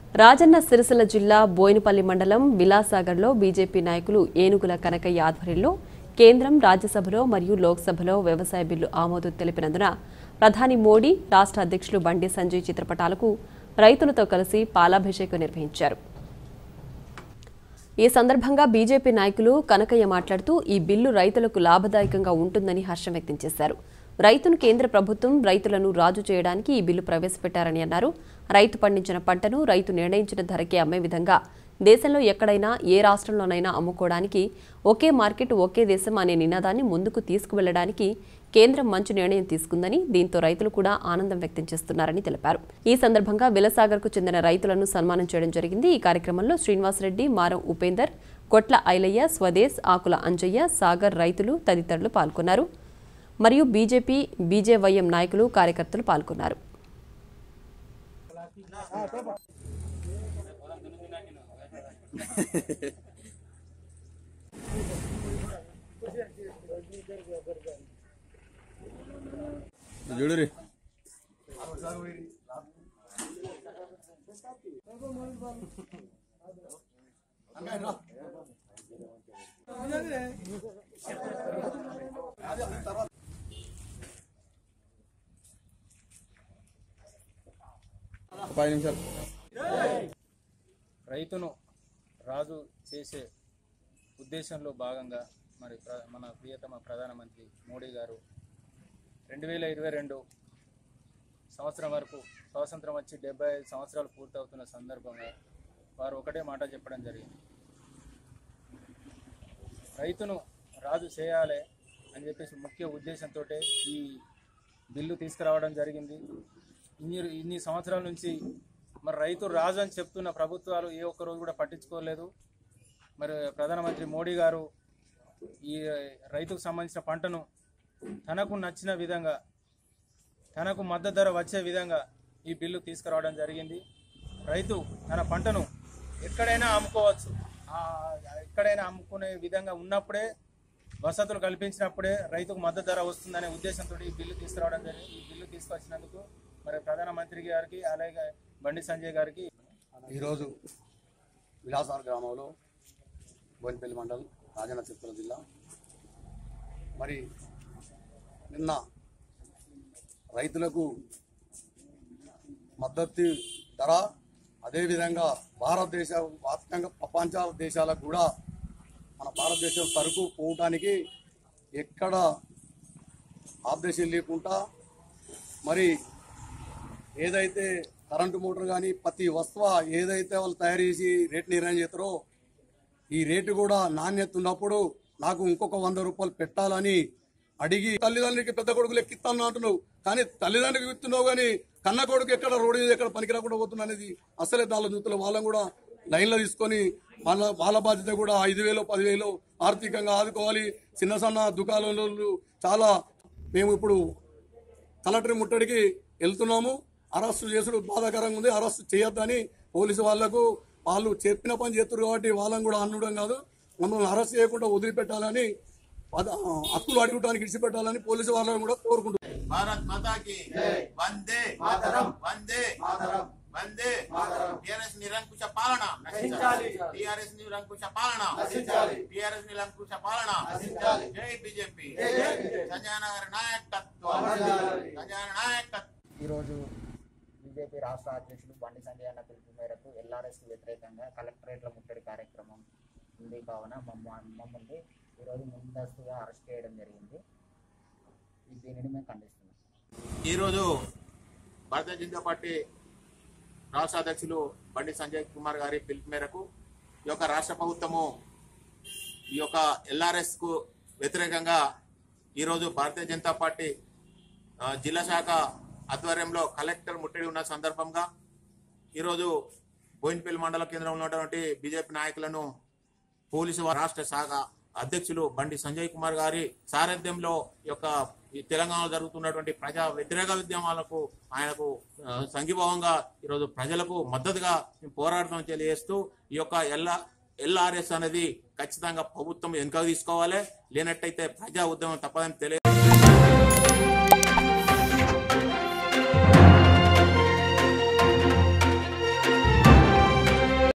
రాజన్న సిరిసిల్ల జిల్లా బోయినపల్లి మండలం విలాసాగర్లో బీజేపీ నాయకులు ఏనుగుల కనకయ్య ఆధ్వర్యంలో కేంద్రం రాజ్యసభలో మరియు లోక్సభలో వ్యవసాయ బిల్లు ఆమోదం తెలిపినందున ప్రధాని మోడీ రాష్ట్ర అధ్యక్షులు బండి సంజయ్ చిత్రపటాలకు రైతులతో కలిసి పాలాభిషేకం నిర్వహించారు ఈ సందర్భంగా బీజేపీ నాయకులు కనకయ్య మాట్లాడుతూ ఈ బిల్లు రైతులకు లాభదాయకంగా ఉంటుందని హర్షం వ్యక్తం చేశారు రైతును కేంద్ర ప్రభుత్వం రైతులను రాజు చేయడానికి ఈ బిల్లు ప్రవేశపెట్టారని అన్నారు రైతు పండించిన పంటను రైతు నిర్ణయించిన ధరకే అమ్మే విధంగా దేశంలో ఎక్కడైనా ఏ రాష్ట్రంలోనైనా అమ్ముకోవడానికి ఒకే మార్కెట్ ఒకే దేశం అనే నినాదాన్ని ముందుకు తీసుకువెళ్లడానికి కేంద్రం మంచి నిర్ణయం తీసుకుందని దీంతో రైతులు కూడా ఆనందం వ్యక్తం చేస్తున్నారని తెలిపారు ఈ సందర్భంగా విలసాగర్కు చెందిన రైతులను సన్మానం చేయడం జరిగింది ఈ కార్యక్రమంలో శ్రీనివాసరెడ్డి మారం ఉపేందర్ కొట్ల ఐలయ్య స్వదేశ్ ఆకుల అంజయ్య సాగర్ రైతులు తదితరులు పాల్గొన్నారు మరియు బీజేపీ బీజేవైఎం నాయకులు కార్యకర్తలు పాల్గొన్నారు చూడురి పది నిమిషాలు రైతును రాజు చేసే ఉద్దేశంలో భాగంగా మరి ప్ర- మన ప్రియతమ ప్రధానమంత్రి మోడీ గారు రెండు వేల ఇరవై రెండు సంవత్సరం వరకు స్వాతంత్రం వచ్చి డెబ్బై ఐదు సంవత్సరాలు పూర్తవుతున్న సందర్భంగా వారు ఒకటే మాట చెప్పడం జరిగింది రైతును రాజు చేయాలి అని చెప్పేసి ముఖ్య ఉద్దేశంతో ఈ బిల్లు తీసుకురావడం జరిగింది ఇన్ని ఇన్ని సంవత్సరాల నుంచి మరి రైతు రాజు అని చెప్తున్న ప్రభుత్వాలు ఏ ఒక్క రోజు కూడా పట్టించుకోలేదు మరి ప్రధానమంత్రి మోడీ గారు ఈ రైతుకు సంబంధించిన పంటను తనకు నచ్చిన విధంగా తనకు మద్దతు ధర వచ్చే విధంగా ఈ బిల్లు తీసుకురావడం జరిగింది రైతు తన పంటను ఎక్కడైనా అమ్ముకోవచ్చు ఆ, ఎక్కడైనా అమ్ముకునే విధంగా ఉన్నప్పుడే వసతులు కల్పించినప్పుడే రైతుకు మద్దతు ధర వస్తుందనే ఉద్దేశంతో ఈ బిల్లు తీసుకురావడం జరిగింది ఈ బిల్లు తీసుకొచ్చినందుకు మరి ప్రధానమంత్రి గారికి అలాగే బండి సంజయ్ గారికి ఈరోజు విలాసాల గ్రామంలో బోయినపల్లి మండలం రాజన్న చిత్తూరు జిల్లా మరి నిన్న రైతులకు మద్దతు ధర అదేవిధంగా భారతదేశ వ్యాప్తంగా ప్రపంచ దేశాలకు కూడా మన భారతదేశం సరుకు పోవటానికి ఎక్కడ ఆపరేషన్ లేకుండా మరి ఏదైతే కరెంటు మోటార్ కానీ ప్రతి వస్తువు ఏదైతే వాళ్ళు తయారు చేసి రేట్ నిర్ణయం చేస్తారో ఈ రేటు కూడా నాణ్యత ఉన్నప్పుడు నాకు ఇంకొక వంద రూపాయలు పెట్టాలని అడిగి తల్లిదండ్రులకి పెద్ద కొడుకులు ఎక్కిస్తాను అంటున్నావు కానీ తల్లిదండ్రులకు ఇస్తున్నావు కానీ కన్న కొడుకు ఎక్కడ రోడ్డు మీద ఎక్కడ పనికి రాకుండా పోతున్నా అనేది అసలే దాని చూస్తున్న వాళ్ళని కూడా లైన్లో తీసుకొని వాళ్ళ వాళ్ళ బాధ్యత కూడా ఐదు వేలు పదివేలు ఆర్థికంగా ఆదుకోవాలి చిన్న సన్న దుకాణాలు చాలా మేము ఇప్పుడు కలెక్టర్ ముట్టడికి వెళ్తున్నాము అరెస్టు చేసుడు బాధాకరంగా ఉంది అరెస్టు చేయొద్దని పోలీసు వాళ్లకు వాళ్ళు చెప్పిన పని చేస్తారు కాబట్టి వాళ్ళని కూడా అనడం కాదు మమ్మల్ని అరెస్ట్ చేయకుండా వదిలిపెట్టాలని పద- హక్కులు అడుగుటానికి ఇడిచిపెట్టాలని పోలీసు వాళ్ళని కూడా కోరుకుంటున్నాం భారత్ మాతా కి వందే మాతరం వందే మాతరం వందే మాతరం టిఆర్ఎస్ నిరంకుశ పాలన నశించాలి టిఆర్ఎస్ నిరంకుశ పాలన నశించాలి టిఆర్ఎస్ నిరంకుశ పాలన నశించాలి జై బీజేపీ సంజయ్ నగర్ నాయకత్వం సంజయ్ నాయకత్వం ఈరోజు బీజేపీ రాష్ట్ర అధ్యక్షులు బండి సంజయ్ అన్న పిలుపు మేరకు ఎల్ఆర్ఎస్ వ్యతిరేకంగా కలెక్టరేట్ల ముట్టడి కార్యక్రమం ఉంది కావున మమ్మ మమ్మల్ని ఈరోజు ముందస్తుగా అరెస్ట్ చేయడం జరిగింది ఈ దీనిని మేము ఖండిస్తున్నాం ఈరోజు భారతీయ జనతా పార్టీ రాష్ట్ర అధ్యక్షులు బండి సంజయ్ కుమార్ గారి పిలుపు మేరకు ఈ యొక్క రాష్ట్ర ప్రభుత్వము ఈ యొక్క ఎల్ఆర్ఎస్ కు వ్యతిరేకంగా ఈరోజు భారతీయ జనతా పార్టీ ఆ, జిల్లా శాఖ ఆధ్వర్యంలో కలెక్టర్ ముట్టడి ఉన్న సందర్భంగా ఈరోజు బోయినపల్లి మండల కేంద్రంలో ఉన్నటువంటి బీజేపీ నాయకులను పోలీసు వారి రాష్ట్ర శాఖ అధ్యక్షులు బండి సంజయ్ కుమార్ గారి సారథ్యంలో ఈ యొక్క ఈ తెలంగాణలో జరుగుతున్నటువంటి ప్రజా వ్యతిరేక ఉద్యమాలకు ఆయనకు ఆ, సంఘీభావంగా ఈరోజు ప్రజలకు మద్దతుగా మేము పోరాటం తెలియజేస్తూ ఈ యొక్క ఎల్ఆ ఎల్ఆర్ఎస్ అనేది ఖచ్చితంగా ప్రభుత్వం వెనుక తీసుకోవాలి లేనట్టయితే ప్రజా ఉద్యమం తప్పదని తెలియ